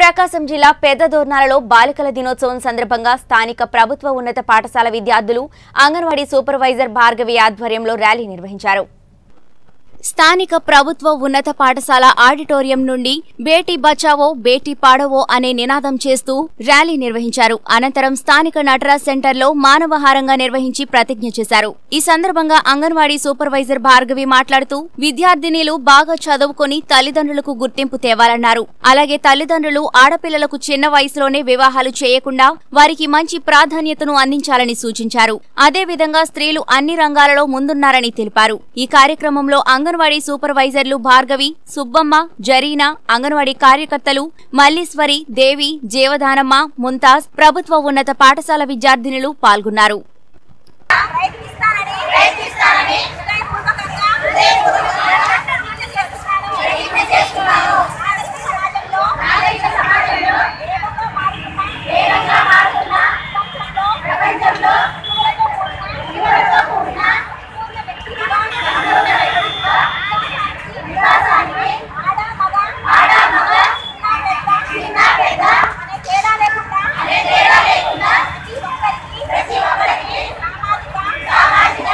ప్రకాశం జిల్లా పెద్దదోర్నాలలో బాలికల దినోత్సవం సందర్భంగా స్థానిక ప్రభుత్వ ఉన్నత పాఠశాల విద్యార్థులు అంగన్వాడీ సూపర్వైజర్ భార్గవి ఆధ్వర్యంలో ర్యాలీ నిర్వహించారు స్థానిక ప్రభుత్వ ఉన్నత పాఠశాల ఆడిటోరియం నుండి బేటీ బచావో బేటీ పాడవో అనే నినాదం చేస్తూ ర్యాలీ నిర్వహించారు అనంతరం స్థానిక నటరాజ్ సెంటర్లో మానవహారంగా నిర్వహించి ప్రతిజ్ఞ చేశారు ఈ సందర్భంగా అంగన్వాడీ సూపర్వైజర్ భార్గవి మాట్లాడుతూ విద్యార్థినీలు బాగా చదువుకొని తల్లిదండ్రులకు గుర్తింపు తేవాలన్నారు అలాగే తల్లిదండ్రులు ఆడపిల్లలకు చిన్న వయసులోనే వివాహాలు చేయకుండా వారికి మంచి ప్రాధాన్యతను అందించాలని సూచించారు అదేవిధంగా స్త్రీలు అన్ని రంగాలలో ముందున్నారని తెలిపారు ఈ కార్యక్రమంలో అంగన్వాడీ సూపర్వైజర్లు భార్గవి సుబ్బమ్మ జరీనా అంగన్వాడీ కార్యకర్తలు మల్లీశ్వరి దేవి జీవదానమ్మ ముంతాజ్ ప్రభుత్వ ఉన్నత పాఠశాల విద్యార్థినులు పాల్గొన్నారు ప్రయత్నిస్తానని ప్రయత్నిస్తానని హృదయపూర్వకంగా హృదయపూర్వకంగా ప్రతిజ్ఞ చేస్తున్నాను ఆదర్శ సమాజంలో ఆదర్శ సమాజంలో వేగంగా మారుతున్న వేగంగా మారుతున్న ప్రపంచంలో ప్రపంచంలో విలువలతో కూడిన పూర్ణ వ్యక్తిగా పూర్ణ వ్యక్తిగా వికాసానికి ఆడ మగ ఆడ మగ చిన్న పెద్ద చిన్న పెద్ద అనే తేడా లేకుండా అనే తేడా లేకుండా ప్రతి ఒక్కరికి ప్రతి ఒక్కరికి సామాజిక సామాజిక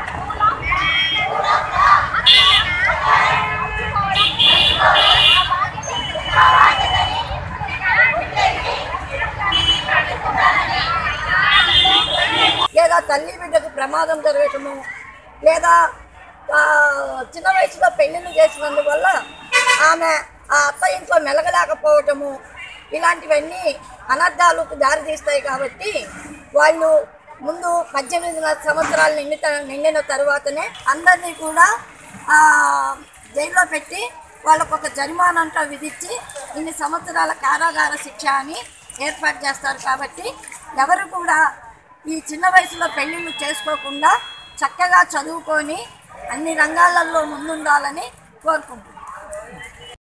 లేదా తల్లి బిడ్డకు ప్రమాదం జరగటము లేదా ఆ, చిన్న వయసులో పెళ్లిళ్ళు చేసినందువల్ల ఆమె ఆ అత్త ఇంట్లో మెలగలేకపోవటము ఇలాంటివన్నీ అనర్థాలకు దారితీస్తాయి కాబట్టి వాళ్ళు ముందు పద్దెనిమిది సంవత్సరాలు నిండి నిండిన తర్వాతనే అందరినీ కూడా ఆ, జైల్లో పెట్టి వాళ్ళకు ఒక జరిమానంతా విధించి ఇన్ని సంవత్సరాల కారాగార శిక్ష అని ఏర్పాటు చేస్తారు కాబట్టి ఎవరు కూడా ఈ చిన్న వయసులో పెళ్ళిళ్ళు చేసుకోకుండా చక్కగా చదువుకొని అన్ని రంగాలలో ముందుండాలని కోరుకుంటున్నాను